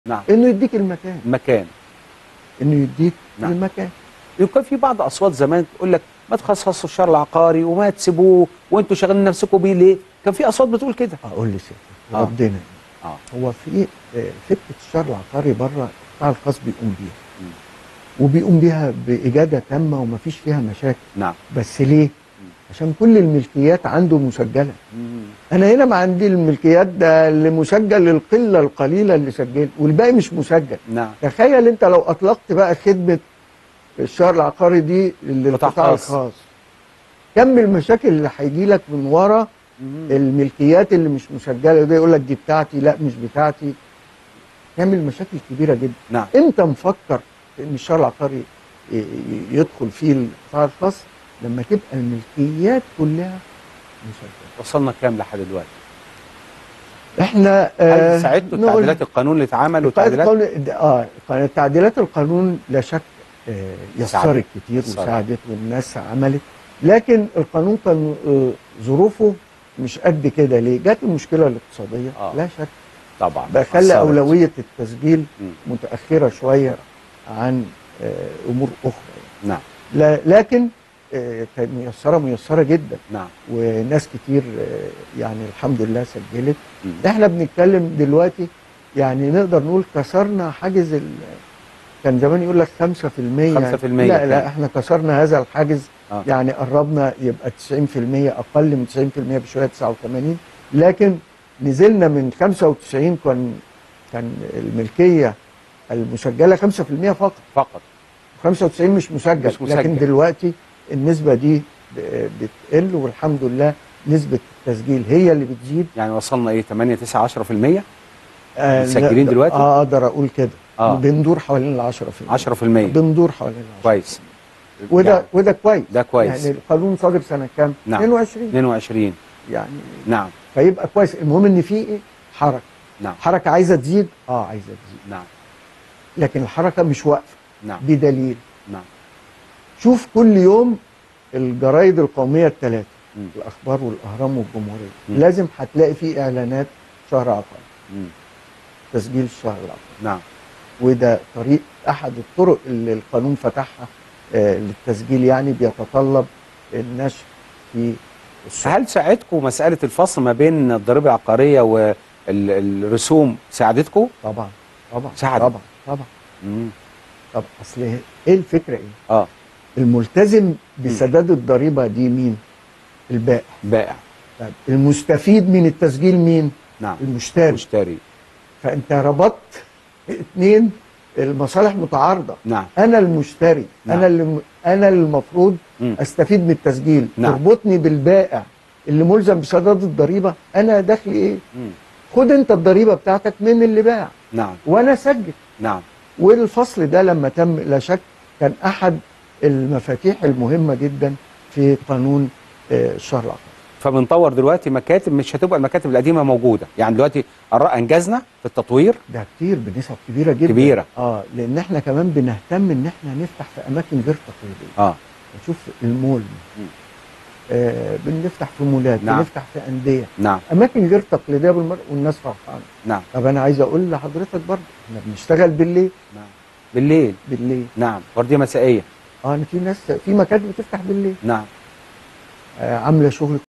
نعم انه يديك المكان مكان انه يديك نعم. المكان يمكن في بعض اصوات زمان تقول لك ما تخصصوا الشهر العقاري وما تسيبوه وانتوا شغالين نفسكم بيه ليه؟ كان في اصوات بتقول كده اقول لي سيدي آه. ربنا اه هو في آه، فكره الشهر العقاري بره القطاع الخاص بيقوم بيها مم. وبيقوم بيها باجاده تامه ومفيش فيها مشاكل نعم بس ليه؟ عشان كل الملكيات عنده مسجله مم. انا هنا ما عندي الملكيات ده اللي مسجل القله القليله اللي سجل والباقي مش مسجل نعم تخيل انت لو اطلقت بقى خدمه الشهر العقاري دي للقطاع قطاع خاص. الخاص كم المشاكل اللي هيجي لك من ورا مم. الملكيات اللي مش مسجله ده يقول لك دي بتاعتي لا مش بتاعتي تعمل مشاكل كبيره جدا نعم امتى نفكر ان الشهر العقاري ي- ي- يدخل فيه القطاع الخاص لما تبقى الملكيات كلها مسجله وصلنا كام لحد دلوقتي؟ احنا هل ساعدتوا نقول- تعديلات القانون اللي اتعمل تعديلات وتعديلات القانون اه تعديلات القانون لا شك آه، ساعدت. يسرت كتير يسرت. وساعدت والناس عملت لكن القانون كان آه، ظروفه مش قد كده ليه؟ جت المشكله الاقتصاديه آه. لا شك طبعا بقى خلى أثرت. اولويه التسجيل مم. متاخره شويه عن آه، امور اخرى نعم لا لكن آه، كانت ميسره ميسره جدا نعم وناس كتير آه، يعني الحمد لله سجلت مم. احنا بنتكلم دلوقتي يعني نقدر نقول كسرنا حاجز ال... كان زمان يقول لك 5% 5% لا كان. لا احنا كسرنا هذا الحاجز آه. يعني قربنا يبقى 90% اقل من 90% بشويه 89 لكن نزلنا من 95 كان كان الملكيه المسجله 5% فقط فقط 95 مش مسجل, مش مسجل. لكن دلوقتي النسبه دي ب- بتقل والحمد لله نسبه التسجيل هي اللي بتزيد يعني وصلنا ايه 8 9 10% آه، مسجلين لا- دلوقتي؟ اه اقدر اقول كده آه. بندور حوالين ال 10% 10% بندور حوالين ال 10 كويس وده يعني وده كويس ده كويس. يعني القانون صادر سنه كام؟ نعم. 22 22 يعني نعم فيبقى كويس المهم ان في ايه؟ حركه نعم حركه عايزه تزيد اه عايزه تزيد نعم لكن الحركه مش واقفه نعم بدليل نعم شوف كل يوم الجرايد القوميه الثلاثه مم. الاخبار والاهرام والجمهوريه مم. لازم هتلاقي فيه اعلانات شهر عقاري مم. تسجيل الشهر العقاري نعم وده طريق احد الطرق اللي القانون فتحها آه، للتسجيل يعني بيتطلب النشر في السوق هل ساعدكم مساله الفصل ما بين الضريبه العقاريه والرسوم ساعدتكم؟ طبعا طبعا ساعد. طبعا طبعا مم. طب اصل ايه الفكره ايه؟ اه الملتزم بسداد الضريبه دي مين؟ البائع بائع طب المستفيد من التسجيل مين؟ نعم المشتري مشتري فانت ربطت اتنين المصالح متعارضه نعم انا المشتري نعم. انا اللي انا اللي المفروض مم. استفيد من التسجيل نعم. تربطني بالبائع اللي ملزم بسداد الضريبه انا دخلي ايه مم. خد انت الضريبه بتاعتك من اللي باع نعم وانا اسجل نعم والفصل ده لما تم لا شك كان احد المفاتيح المهمه جدا في قانون آه، الشهر العقاري فبنطور دلوقتي مكاتب مش هتبقى المكاتب القديمه موجوده يعني دلوقتي الر- انجزنا في التطوير ده كتير بنسب كبيره جدا كبيرة. اه لان احنا كمان بنهتم ان احنا نفتح في اماكن غير تقليديه اه نشوف المول مم. آه بنفتح في مولات نعم. بنفتح في انديه نعم اماكن غير تقليديه بالمره والناس فرحانه نعم طب انا عايز اقول لحضرتك برضه احنا بنشتغل بالليل نعم بالليل بالليل نعم ورديه مسائيه اه أنا في ناس في مكاتب بتفتح بالليل نعم آه عامله شغل